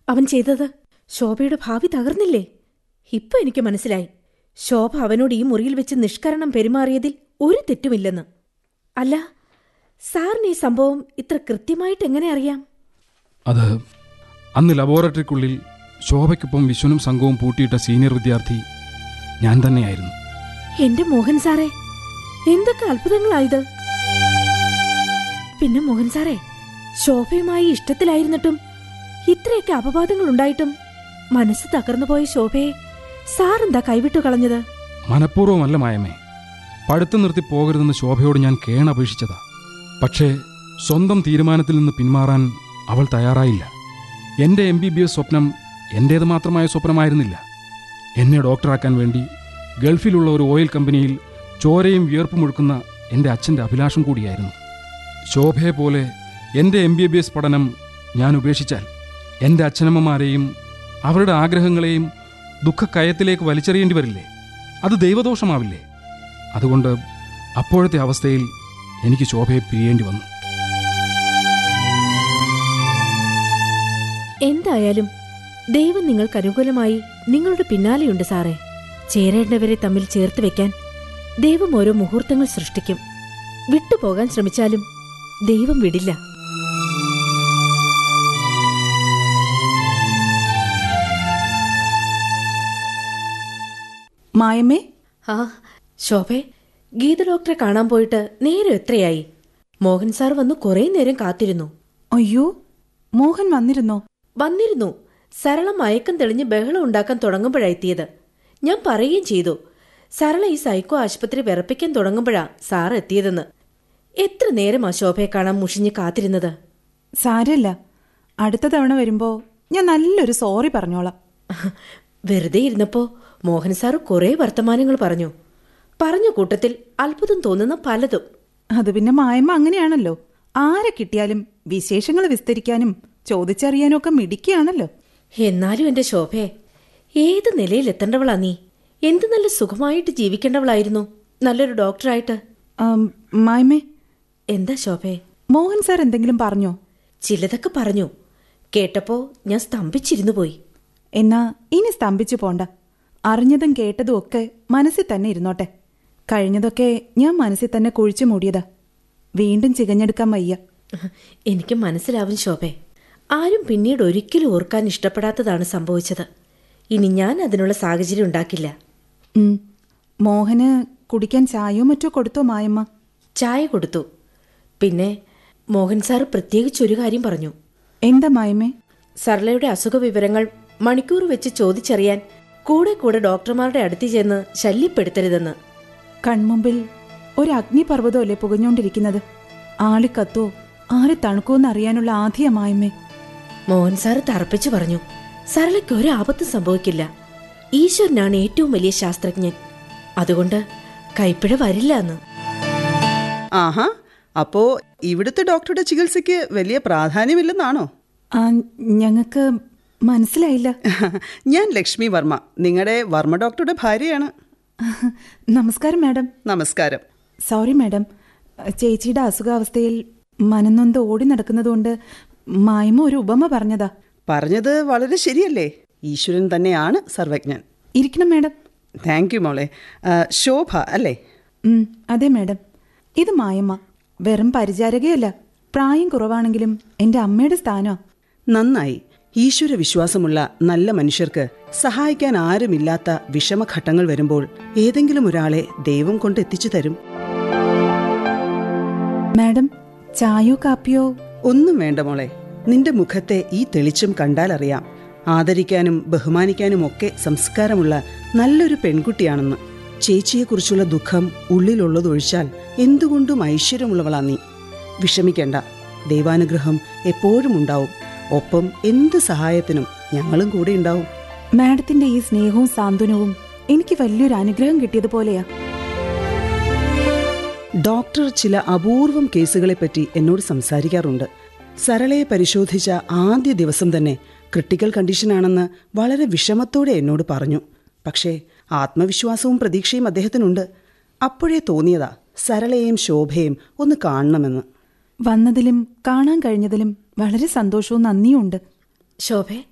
അവൻ ചെയ്തത് ശോഭയുടെ ഭാവി തകർന്നില്ലേ ഇപ്പൊ എനിക്ക് മനസ്സിലായി ശോഭ അവനോട് ഈ മുറിയിൽ വെച്ച് നിഷ്കരണം പെരുമാറിയതിൽ ഒരു തെറ്റുമില്ലെന്ന് അല്ല സാറിന് ഈ സംഭവം ഇത്ര കൃത്യമായിട്ട് എങ്ങനെ അറിയാം അത് അന്ന് ലബോറട്ടറിക്കുള്ളിൽ ശോഭയ്ക്കൊപ്പം വിശ്വനും സംഘവും പൂട്ടിയിട്ട സീനിയർ വിദ്യാർത്ഥി ഞാൻ തന്നെയായിരുന്നു എന്റെ മോഹൻ സാറേ എന്തൊക്കെ അത്ഭുതങ്ങളായത് പിന്നെ മോഹൻ സാറേ ശോഭയുമായി ഇഷ്ടത്തിലായിരുന്നിട്ടും ഇത്രയൊക്കെ അപവാദങ്ങൾ ഉണ്ടായിട്ടും മനസ്സ് തകർന്നുപോയ ശോഭയെ സാർ എന്താ കൈവിട്ടു കളഞ്ഞത് മനഃപൂർവ്വമല്ല മായമേ പഠിത്തം നിർത്തി പോകരുതെന്ന് ശോഭയോട് ഞാൻ കേണപേക്ഷിച്ചതാ പക്ഷേ സ്വന്തം തീരുമാനത്തിൽ നിന്ന് പിന്മാറാൻ അവൾ തയ്യാറായില്ല എൻ്റെ എം ബി ബി എസ് സ്വപ്നം എൻ്റേത് മാത്രമായ സ്വപ്നമായിരുന്നില്ല എന്നെ ഡോക്ടറാക്കാൻ വേണ്ടി ഗൾഫിലുള്ള ഒരു ഓയിൽ കമ്പനിയിൽ ചോരയും വിയർപ്പും ഒഴുക്കുന്ന എൻ്റെ അച്ഛൻ്റെ അഭിലാഷം കൂടിയായിരുന്നു ശോഭയെ പോലെ എൻ്റെ എം ബി ബി എസ് പഠനം ഞാൻ ഉപേക്ഷിച്ചാൽ എൻ്റെ അച്ഛനമ്മമാരെയും അവരുടെ ആഗ്രഹങ്ങളെയും ദുഃഖക്കയത്തിലേക്ക് വലിച്ചെറിയേണ്ടി വരില്ലേ അത് ദൈവദോഷമാവില്ലേ അതുകൊണ്ട് അപ്പോഴത്തെ അവസ്ഥയിൽ എനിക്ക് ശോഭയെ പിരിയേണ്ടി വന്നു എന്തായാലും ദൈവം നിങ്ങൾക്ക് അനുകൂലമായി നിങ്ങളുടെ പിന്നാലെയുണ്ട് സാറേ ചേരേണ്ടവരെ തമ്മിൽ ചേർത്ത് വെക്കാൻ ദൈവം ഓരോ മുഹൂർത്തങ്ങൾ സൃഷ്ടിക്കും വിട്ടുപോകാൻ ശ്രമിച്ചാലും ദൈവം വിടില്ല മായമ്മേ ആ ശോഭെ ഗീത ഡോക്ടറെ കാണാൻ പോയിട്ട് നേരം എത്രയായി മോഹൻ സാർ വന്ന് കുറേ നേരം കാത്തിരുന്നു അയ്യോ മോഹൻ വന്നിരുന്നോ വന്നിരുന്നു സരള മയക്കം തെളിഞ്ഞ് ബഹളം ഉണ്ടാക്കാൻ തുടങ്ങുമ്പോഴെത്തിയത് ഞാൻ പറയുകയും ചെയ്തു സരള ഈ സൈക്കോ ആശുപത്രി വിറപ്പിക്കാൻ തുടങ്ങുമ്പോഴാ സാർ എത്തിയതെന്ന് എത്ര നേരമാ ശോഭയെ കാണാൻ മുഷിഞ്ഞ് കാത്തിരുന്നത് സാരല്ല അടുത്ത തവണ വരുമ്പോ ഞാൻ നല്ലൊരു സോറി പറഞ്ഞോളാം വെറുതെ ഇരുന്നപ്പോ മോഹൻ സാർ കുറേ വർത്തമാനങ്ങൾ പറഞ്ഞു പറഞ്ഞ കൂട്ടത്തിൽ അത്ഭുതം തോന്നുന്ന പലതും അത് പിന്നെ മായമ്മ അങ്ങനെയാണല്ലോ ആരെ കിട്ടിയാലും വിശേഷങ്ങൾ വിസ്തരിക്കാനും ചോദിച്ചറിയാനും ഒക്കെ മിടിക്കുകയാണല്ലോ എന്നാലും എന്റെ ശോഭയെ ഏത് നിലയിൽ എത്തേണ്ടവളാ നീ എന്ത് നല്ല സുഖമായിട്ട് ജീവിക്കേണ്ടവളായിരുന്നു നല്ലൊരു ഡോക്ടറായിട്ട് ആം, മായമ്മേ എന്താ ശോഭയെ മോഹൻ സാർ എന്തെങ്കിലും പറഞ്ഞോ ചിലതൊക്കെ പറഞ്ഞു കേട്ടപ്പോ ഞാൻ സ്തംഭിച്ചിരുന്നു പോയി എന്നാ ഇനി സ്തംഭിച്ചു പോണ്ട അറിഞ്ഞതും കേട്ടതും ഒക്കെ മനസ്സിൽ തന്നെ ഇരുന്നോട്ടെ കഴിഞ്ഞതൊക്കെ ഞാൻ മനസ്സിൽ തന്നെ കുഴിച്ചു മൂടിയതാ വീണ്ടും ചികഞ്ഞെടുക്കാൻ വയ്യ എനിക്ക് മനസ്സിലാവും ശോഭെ ആരും പിന്നീട് ഒരിക്കലും ഓർക്കാൻ ഇഷ്ടപ്പെടാത്തതാണ് സംഭവിച്ചത് ഇനി ഞാൻ അതിനുള്ള സാഹചര്യം ഉണ്ടാക്കില്ല ഉം. മോഹന് കുടിക്കാൻ ചായയോ മറ്റോ കൊടുത്തോ മായമ്മ ചായ കൊടുത്തു പിന്നെ മോഹൻ സാർ പ്രത്യേകിച്ച് ഒരു കാര്യം പറഞ്ഞു എന്താ മായമ്മേ സർലയുടെ അസുഖ വിവരങ്ങൾ മണിക്കൂർ വെച്ച് ചോദിച്ചറിയാൻ കൂടെ കൂടെ ഡോക്ടർമാരുടെ അടുത്ത് ചെന്ന് ശല്യപ്പെടുത്തരുതെന്ന് കൺമുമ്പിൽ ഒരു അഗ്നിപർവ്വതമല്ലേ പുകഞ്ഞോണ്ടിരിക്കുന്നത് ആളി കത്തോ ആരെ തണുക്കോന്ന് അറിയാനുള്ള ആധിയ മായമ്മേ മോഹൻ സാർ തറപ്പിച്ചു പറഞ്ഞു സരളയ്ക്ക് ഒരു ആപത്തും സംഭവിക്കില്ല ഈശ്വരനാണ് ഏറ്റവും വലിയ ശാസ്ത്രജ്ഞൻ അതുകൊണ്ട് കൈപ്പിഴ വരില്ല എന്ന് ആഹാ അപ്പോ ഇവിടുത്തെ ഡോക്ടറുടെ ചികിത്സയ്ക്ക് വലിയ പ്രാധാന്യമില്ലെന്നാണോ ആ ഞങ്ങൾക്ക് മനസ്സിലായില്ല ഞാൻ ലക്ഷ്മി വർമ്മ നിങ്ങളുടെ വർമ്മ ഡോക്ടറുടെ ഭാര്യയാണ് നമസ്കാരം മാഡം നമസ്കാരം സോറി മാഡം ചേച്ചിയുടെ അസുഖാവസ്ഥയിൽ മനന്നൊന്ത് ഓടി നടക്കുന്നതുകൊണ്ട് മായ്മ ഒരു ഉപമ പറഞ്ഞതാ പറഞ്ഞത് വളരെ ശരിയല്ലേ ഈശ്വരൻ തന്നെയാണ് സർവജ്ഞൻ ഇരിക്കണം മാഡം താങ്ക് യു മോളെ ആ, ശോഭ അല്ലേ ഉം, അതെ മാഡം ഇത് മായമ്മ വെറും പരിചാരകയല്ല പ്രായം കുറവാണെങ്കിലും എൻ്റെ അമ്മയുടെ സ്ഥാനോ നന്നായി ഈശ്വര വിശ്വാസമുള്ള നല്ല മനുഷ്യർക്ക് സഹായിക്കാൻ ആരുമില്ലാത്ത വിഷമഘട്ടങ്ങൾ വരുമ്പോൾ ഏതെങ്കിലും ഒരാളെ ദൈവം കൊണ്ട് എത്തിച്ചു തരും മാഡം ചായയോ കാപ്പിയോ ഒന്നും വേണ്ട മോളെ നിന്റെ മുഖത്തെ ഈ തെളിച്ചം കണ്ടാലറിയാം ആദരിക്കാനും ബഹുമാനിക്കാനും ഒക്കെ സംസ്കാരമുള്ള നല്ലൊരു പെൺകുട്ടിയാണെന്ന് ചേച്ചിയെക്കുറിച്ചുള്ള ദുഃഖം ഉള്ളിലുള്ളതൊഴിച്ചാൽ എന്തുകൊണ്ടും ഐശ്വര്യമുള്ളവളാ നീ വിഷമിക്കേണ്ട ദൈവാനുഗ്രഹം എപ്പോഴും ഉണ്ടാവും ഒപ്പം എന്ത് സഹായത്തിനും ഞങ്ങളും കൂടെ ഉണ്ടാവും മാഡത്തിന്റെ ഈ സ്നേഹവും സാന്ത്വനവും എനിക്ക് വലിയൊരു അനുഗ്രഹം കിട്ടിയതുപോലെയാ ഡോക്ടർ ചില അപൂർവം കേസുകളെപ്പറ്റി എന്നോട് സംസാരിക്കാറുണ്ട് സരളയെ പരിശോധിച്ച ആദ്യ ദിവസം തന്നെ ക്രിട്ടിക്കൽ കണ്ടീഷനാണെന്ന് വളരെ വിഷമത്തോടെ എന്നോട് പറഞ്ഞു പക്ഷേ ആത്മവിശ്വാസവും പ്രതീക്ഷയും അദ്ദേഹത്തിനുണ്ട് അപ്പോഴേ തോന്നിയതാ സരളയെയും ശോഭയും ഒന്ന് കാണണമെന്ന് വന്നതിലും കാണാൻ കഴിഞ്ഞതിലും വളരെ സന്തോഷവും നന്ദിയും ഉണ്ട് ശോഭെ